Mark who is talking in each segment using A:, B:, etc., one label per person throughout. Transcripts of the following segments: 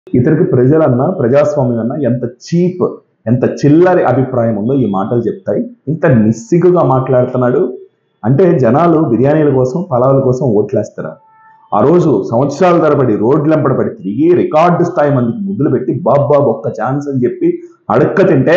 A: ఇతనికి ప్రజలన్నా ప్రజాస్వామ్యం అన్నా ఎంత చీప్ ఎంత చిల్లరి అభిప్రాయం ఉందో ఈ మాటలు చెప్తాయి ఇంత నిస్సిగ్గుగా మాట్లాడుతున్నాడు అంటే జనాలు బిర్యానీల కోసం పలావుల కోసం ఓట్లేస్తారా ఆ రోజు సంవత్సరాల తరబడి రోడ్లెంపడ పడి తిరిగి రికార్డు స్థాయి మందికి ముద్దులు పెట్టి బాబా ఒక్క ఛాన్స్ అని చెప్పి అడక్క తింటే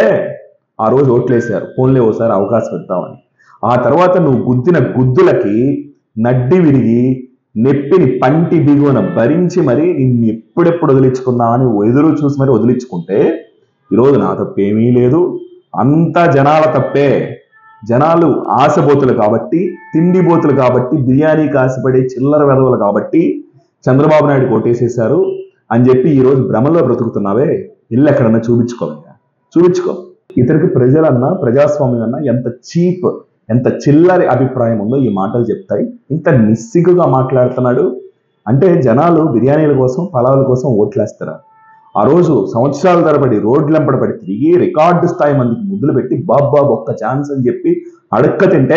A: ఆ రోజు ఓట్లేశారు ఫోన్లే ఓసారి అవకాశం ఇద్దామని ఆ తర్వాత నువ్వు గుద్దిన గుద్దులకి నడ్డి విరిగి నెప్పిని పంటి దిగువన భరించి మరి నిన్ను ఎప్పుడెప్పుడు వదిలించుకున్నా అని ఎదురు చూసి మరి వదిలించుకుంటే ఈరోజు నా తప్పేమీ లేదు అంతా జనాల తప్పే జనాలు ఆశబోతులు కాబట్టి తిండిబోతులు కాబట్టి బిర్యానీకి ఆశపడే చిల్లర వెధవలు కాబట్టి చంద్రబాబు నాయుడు కొట్టేసేశారు అని చెప్పి ఈరోజు భ్రమలో బ్రతుకుతున్నావే ఇల్లు ఎక్కడన్నా చూపించుకోవయ్యా చూపించుకో ఇతనికి ప్రజలన్నా ప్రజాస్వామ్యం అన్నా ఎంత చీప్ ఎంత చిల్లరి అభిప్రాయం ఉందో ఈ మాటలు చెప్తాయి ఇంత నిస్సిగ్గుగా మాట్లాడుతున్నాడు అంటే జనాలు బిర్యానీల కోసం పలావుల కోసం ఓట్లేస్తారా ఆ రోజు సంవత్సరాల తరబడి రోడ్లెంపడ పడి తిరిగి రికార్డు స్థాయి మందికి ముద్దులు పెట్టి బాబా ఒక్క ఛాన్స్ అని చెప్పి అడక్క తింటే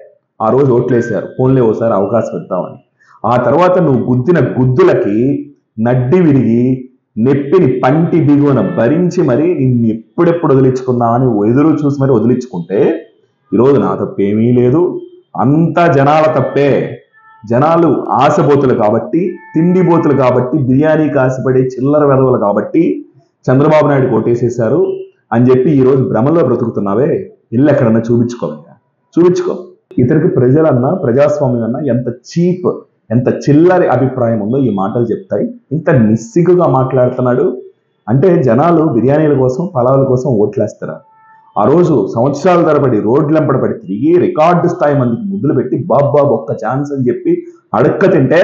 A: ఆ రోజు ఓట్లేశారు ఫోన్లే ఓసారి అవకాశం ఇద్దామని ఆ తర్వాత నువ్వు గుద్దిన గుద్దులకి నడ్డి విరిగి నెప్పిని పంటి దిగువన భరించి మరి నిన్ను ఎప్పుడెప్పుడు వదిలించుకున్నా అని ఎదురు చూసి మరి వదిలించుకుంటే ఈరోజు నా తప్పేమీ లేదు అంతా జనాల తప్పే జనాలు ఆశబోతులు కాబట్టి తిండిబోతులు కాబట్టి బిర్యానీకి ఆశపడే చిల్లర వెధవలు కాబట్టి చంద్రబాబు నాయుడు కొట్టేసేశారు అని చెప్పి ఈరోజు భ్రమలో బ్రతుకుతున్నావే ఇల్లు ఎక్కడన్నా చూపించుకోవయ్యా చూపించుకో ఇతనికి ప్రజలన్నా ప్రజాస్వామ్యం అన్నా ఎంత చీప్ ఎంత చిల్లరి అభిప్రాయం ఉందో ఈ మాటలు చెప్తాయి ఇంత నిస్సిగ్గుగా మాట్లాడుతున్నాడు అంటే జనాలు బిర్యానీల కోసం పలావుల కోసం ఓట్లేస్తారా ఆ రోజు సంవత్సరాల తరబడి రోడ్లెంపడ పడి తిరిగి రికార్డు స్థాయి మందికి ముద్దులు పెట్టి బాబా ఒక్క ఛాన్స్ అని చెప్పి అడక్క తింటే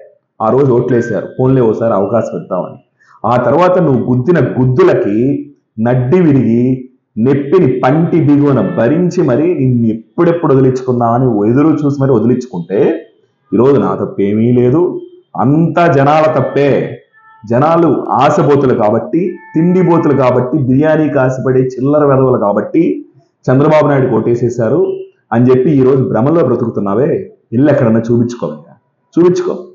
A: ఆ రోజు ఓట్లేశారు ఫోన్లే ఓసారి అవకాశం ఇద్దామని ఆ తర్వాత నువ్వు గుద్దిన గుద్దులకి నడ్డి విరిగి నెప్పిని పంటి దిగువన భరించి మరి నిన్ను ఎప్పుడెప్పుడు వదిలించుకున్నా అని ఎదురు చూసి మరి వదిలించుకుంటే ఈరోజు నా తప్పేమీ లేదు అంతా జనాల తప్పే జనాలు ఆశబోతులు కాబట్టి తిండిబోతులు కాబట్టి బిర్యానీకి ఆశపడే చిల్లర వెధవలు కాబట్టి చంద్రబాబు నాయుడు కొట్టేసేశారు అని చెప్పి ఈరోజు భ్రమలో బ్రతుకుతున్నావే ఇల్లు ఎక్కడన్నా చూపించుకోవయ్యా చూపించుకో